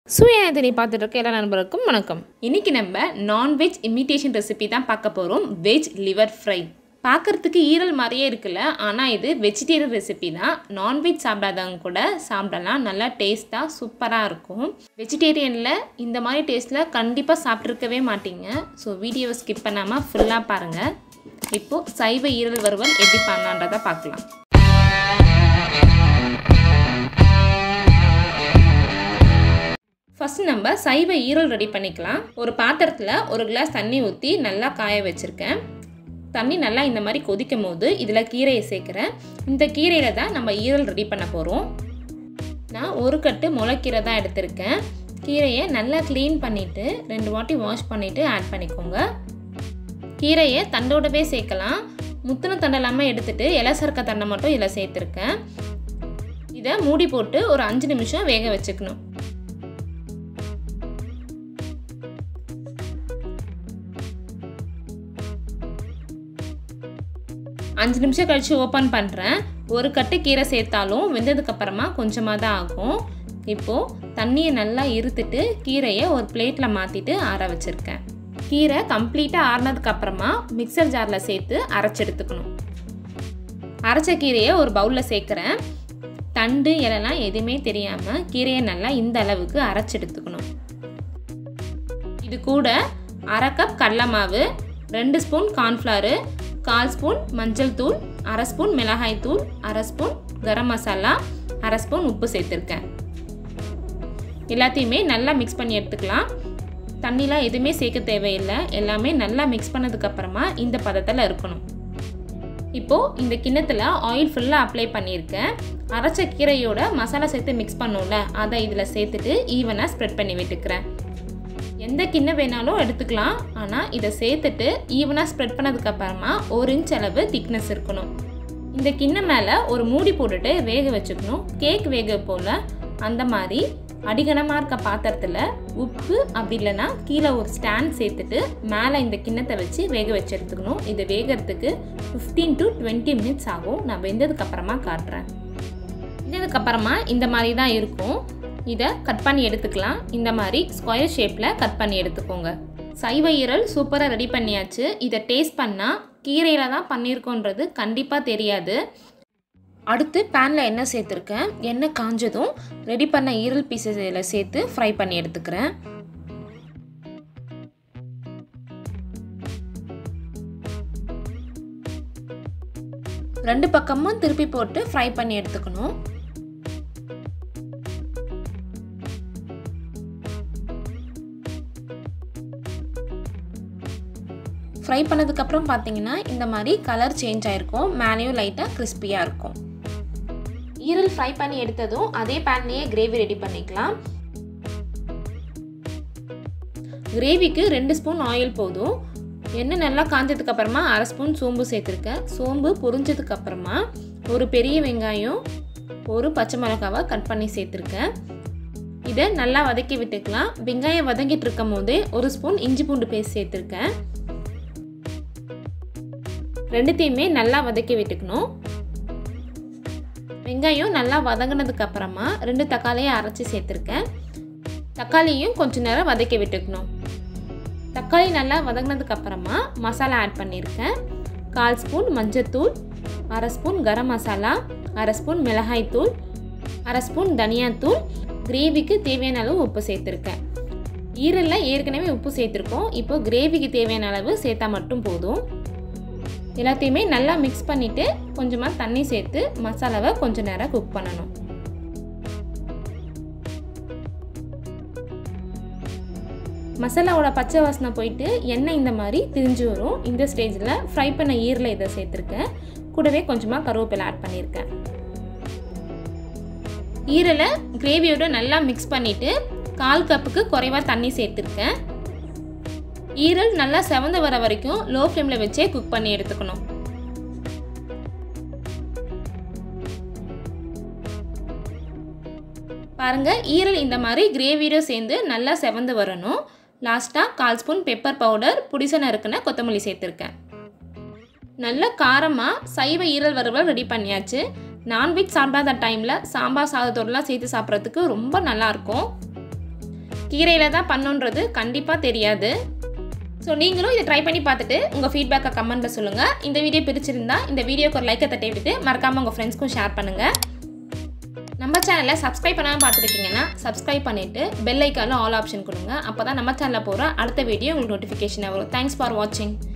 சுயநேதனை பார்த்துட்டு இருக்க எல்லா நண்பருக்கும் வணக்கம் இன்னைக்கு நம்ம நான்வெஜ் இமிட்டேஷன் ரெசிபி தான் பார்க்க போகிறோம் வெஜ் லிவர் ஃப்ரை பார்க்கறதுக்கு ஈரல் மாதிரியே இருக்குல்ல ஆனால் இது வெஜிடேரியன் ரெசிபி தான் நான்வெஜ் சாப்பிடாதவங்க கூட சாப்பிடலாம் நல்லா டேஸ்ட்டாக சூப்பராக இருக்கும் வெஜிடேரியனில் இந்த மாதிரி டேஸ்ட்டில் கண்டிப்பாக சாப்பிட்ருக்கவே மாட்டீங்க ஸோ வீடியோவை ஸ்கிப் பண்ணாமல் ஃபுல்லாக பாருங்கள் இப்போது சைவ ஈரல் வறுவல் எப்படி பண்ணலான்றதை பார்க்கலாம் ஃபஸ்ட் நம்ம சைவ ஈரல் ரெடி பண்ணிக்கலாம் ஒரு பாத்திரத்தில் ஒரு கிளாஸ் தண்ணி ஊற்றி நல்லா காய வச்சுருக்கேன் தண்ணி நல்லா இந்த மாதிரி கொதிக்கும் போது இதில் கீரையை சேர்க்குறேன் இந்த கீரையில் தான் நம்ம ஈரல் ரெடி பண்ண போகிறோம் நான் ஒரு கட்டு முளைக்கீரை தான் எடுத்திருக்கேன் கீரையை நல்லா க்ளீன் பண்ணிவிட்டு ரெண்டு வாட்டி வாஷ் பண்ணிவிட்டு ஆட் பண்ணிக்கோங்க கீரையை தண்டோடவே சேர்க்கலாம் முத்தின தண்டை இல்லாமல் எடுத்துகிட்டு இலை சறுக்க தண்டை மட்டும் இதில் சேர்த்துருக்கேன் இதை மூடி போட்டு ஒரு அஞ்சு நிமிஷம் வேக வச்சுக்கணும் அஞ்சு நிமிஷம் கழித்து ஓப்பன் பண்ணுறேன் ஒரு கட்டு கீரை சேர்த்தாலும் வெந்ததுக்கப்புறமா கொஞ்சமாக தான் ஆகும் இப்போது தண்ணியை நல்லா இருத்துட்டு கீரையை ஒரு பிளேட்டில் மாற்றிட்டு ஆற வச்சுருக்கேன் கீரை கம்ப்ளீட்டாக ஆறினதுக்கப்புறமா மிக்சர் ஜாரில் சேர்த்து அரைச்சி எடுத்துக்கணும் அரைச்ச கீரையை ஒரு பவுலில் சேர்க்குறேன் தண்டு இலைலாம் எதுவுமே தெரியாமல் கீரையை நல்லா இந்த அளவுக்கு அரைச்சி எடுத்துக்கணும் இது கூட அரை கப் கடலை மாவு ரெண்டு ஸ்பூன் கார்ன்ஃப்ளவரு கால் ஸ்பூன் மஞ்சள் தூள் அரை ஸ்பூன் மிளகாய் தூள் அரை ஸ்பூன் கரம் மசாலா அரை ஸ்பூன் உப்பு சேர்த்துருக்கேன் எல்லாத்தையுமே நல்லா மிக்ஸ் பண்ணி எடுத்துக்கலாம் தண்ணிலாம் எதுவுமே சேர்க்க தேவையில்லை எல்லாமே நல்லா மிக்ஸ் பண்ணதுக்கப்புறமா இந்த பதத்தில் இருக்கணும் இப்போது இந்த கிண்ணத்தில் ஆயில் ஃபுல்லாக அப்ளை பண்ணியிருக்கேன் அரைச்ச கீரையோட மசாலா சேர்த்து மிக்ஸ் பண்ணோம்ல அதை இதில் சேர்த்துட்டு ஈவனாக ஸ்ப்ரெட் பண்ணி விட்டுக்கிறேன் எந்த கிண்ணம் வேணாலும் எடுத்துக்கலாம் ஆனால் இதை சேர்த்துட்டு ஈவனாக ஸ்ப்ரெட் பண்ணதுக்கப்புறமா ஒரு இன்ச் அளவு திக்னஸ் இருக்கணும் இந்த கிண்ணம் மேலே ஒரு மூடி போட்டுட்டு வேக வச்சுக்கணும் கேக் வேக போல் அந்த மாதிரி அடிகனமாக இருக்க பாத்திரத்தில் உப்பு அப்படி இல்லைன்னா கீழே ஒரு ஸ்டாண்ட் சேர்த்துட்டு மேலே இந்த கிண்ணத்தை வச்சு வேக வச்சு எடுத்துக்கணும் இது வேகிறதுக்கு ஃபிஃப்டீன் டு டுவெண்ட்டி மினிட்ஸ் ஆகும் நான் வெந்ததுக்கப்புறமா காட்டுறேன் வெந்ததுக்கப்புறமா இந்த மாதிரி தான் இருக்கும் இதை கட் பண்ணி எடுத்துக்கலாம் இந்த மாதிரி ஸ்கொயர் ஷேப்பில் கட் பண்ணி எடுத்துக்கோங்க சைவ ஈரல் சூப்பராக ரெடி பண்ணியாச்சு இதை டேஸ்ட் பண்ணால் கீரையில் தான் பண்ணியிருக்கோன்றது கண்டிப்பாக தெரியாது அடுத்து பேனில் எண்ணெய் சேர்த்துருக்கேன் எண்ணெய் காஞ்சதும் ரெடி பண்ண ஈரல் பீசஸ் இதில் சேர்த்து ஃப்ரை பண்ணி எடுத்துக்கிறேன் ரெண்டு பக்கமும் திருப்பி போட்டு ஃப்ரை பண்ணி எடுத்துக்கணும் ஃப்ரை பண்ணதுக்கப்புறம் பார்த்தீங்கன்னா இந்த மாதிரி கலர் சேஞ்ச் ஆகிருக்கும் மேலேயும் லைட்டாக கிறிஸ்பியாக இருக்கும் ஈரல் ஃப்ரை பண்ணி எடுத்ததும் அதே பேன்லேயே கிரேவி ரெடி பண்ணிக்கலாம் கிரேவிக்கு ரெண்டு ஸ்பூன் ஆயில் போதும் எண்ணெய் நல்லா காஞ்சதுக்கு அப்புறமா அரை ஸ்பூன் சோம்பு சேர்த்துருக்கேன் சோம்பு பொரிஞ்சதுக்கு அப்புறமா ஒரு பெரிய வெங்காயம் ஒரு பச்சை மிளகாவை கட் பண்ணி சேர்த்துருக்கேன் இதை நல்லா வதக்கி விட்டுக்கலாம் வெங்காயம் வதங்கிட்டு இருக்கும் போதே ஒரு ஸ்பூன் இஞ்சி பூண்டு பேஸ்ட் சேர்த்துருக்கேன் ரெண்டுத்தையுமே நல்லா வதக்கி விட்டுக்கணும் வெங்காயம் நல்லா வதங்கினதுக்கு அப்புறமா ரெண்டு தக்காளியை அரைச்சி சேர்த்துருக்கேன் தக்காளியும் கொஞ்ச நேரம் வதக்கி விட்டுக்கணும் தக்காளி நல்லா வதங்கினதுக்கு அப்புறமா மசாலா ஆட் பண்ணியிருக்கேன் கால் ஸ்பூன் மஞ்சத்தூள் அரை ஸ்பூன் கரம் மசாலா அரை ஸ்பூன் மிளகாய்த்தூள் அரை ஸ்பூன் தனியாத்தூள் கிரேவிக்கு தேவையான அளவு உப்பு சேர்த்துருக்கேன் ஈரலில் ஏற்கனவே உப்பு சேர்த்துருக்கோம் இப்போ கிரேவிக்கு தேவையான அளவு சேர்த்தா மட்டும் போதும் எல்லாத்தையுமே நல்லா மிக்ஸ் பண்ணிவிட்டு கொஞ்சமாக தண்ணி சேர்த்து மசாலாவை கொஞ்சம் நேரம் குக் பண்ணணும் மசாலாவோட பச்சை வாசனை போயிட்டு எண்ணெய் இந்த மாதிரி திரிஞ்சு வரும் இந்த ஸ்டேஜில் ஃப்ரை பண்ண ஈரில் இதை சேர்த்துருக்கேன் கூடவே கொஞ்சமாக கருவேப்பிலை ஆட் பண்ணியிருக்கேன் ஈரலை கிரேவியோட நல்லா மிக்ஸ் பண்ணிவிட்டு கால் கப்புக்கு குறைவாக தண்ணி சேர்த்துருக்கேன் ஈரல் நல்லா செவந்து வர வரைக்கும் லோ ஃப்ளேமில் வச்சே குக் பண்ணி எடுத்துக்கணும் பாருங்கள் ஈரல் இந்த மாதிரி கிரேவியோட சேர்ந்து நல்லா செவந்து வரணும் லாஸ்ட்டாக கால் ஸ்பூன் பெப்பர் பவுடர் புடிசை நறுக்குன கொத்தமல்லி சேர்த்துருக்கேன் நல்ல காரமாக சைவ ஈரல் வறுவல் ரெடி பண்ணியாச்சு நான்வெஜ் சாப்பிடாத டைமில் சாம்பார் சாதத்தோடலாம் சேர்த்து சாப்பிட்றதுக்கு ரொம்ப நல்லாயிருக்கும் கீரையில் தான் பண்ணுன்றது கண்டிப்பாக தெரியாது ஸோ நீங்களும் இதை ட்ரை பண்ணி பார்த்துட்டு உங்கள் ஃபீட்பேக்கை கமெண்ட்டில் சொல்லுங்கள் இந்த வீடியோ பிடிச்சிருந்தா இந்த வீடியோக்கு ஒரு லைக்கை தட்டி விட்டுட்டு மறக்காமல் உங்கள் ஃப்ரெண்ட்ஸ்க்கும் ஷேர் பண்ணுங்கள் நம்ம சேனலை சப்ஸ்கிரைப் பண்ணாமல் பார்த்துருக்கீங்கன்னா சப்ஸ்கிரைப் பண்ணிவிட்டு பெல் ஐக்கானில் ஆல் ஆப்ஷன் கொடுங்க அப்போ தான் நம்ம சேனலில் போகிற அடுத்த வீடியோ உங்களுக்கு நோட்டிஃபிகேஷன் வரும் தேங்க்ஸ் ஃபார் வாட்சிங்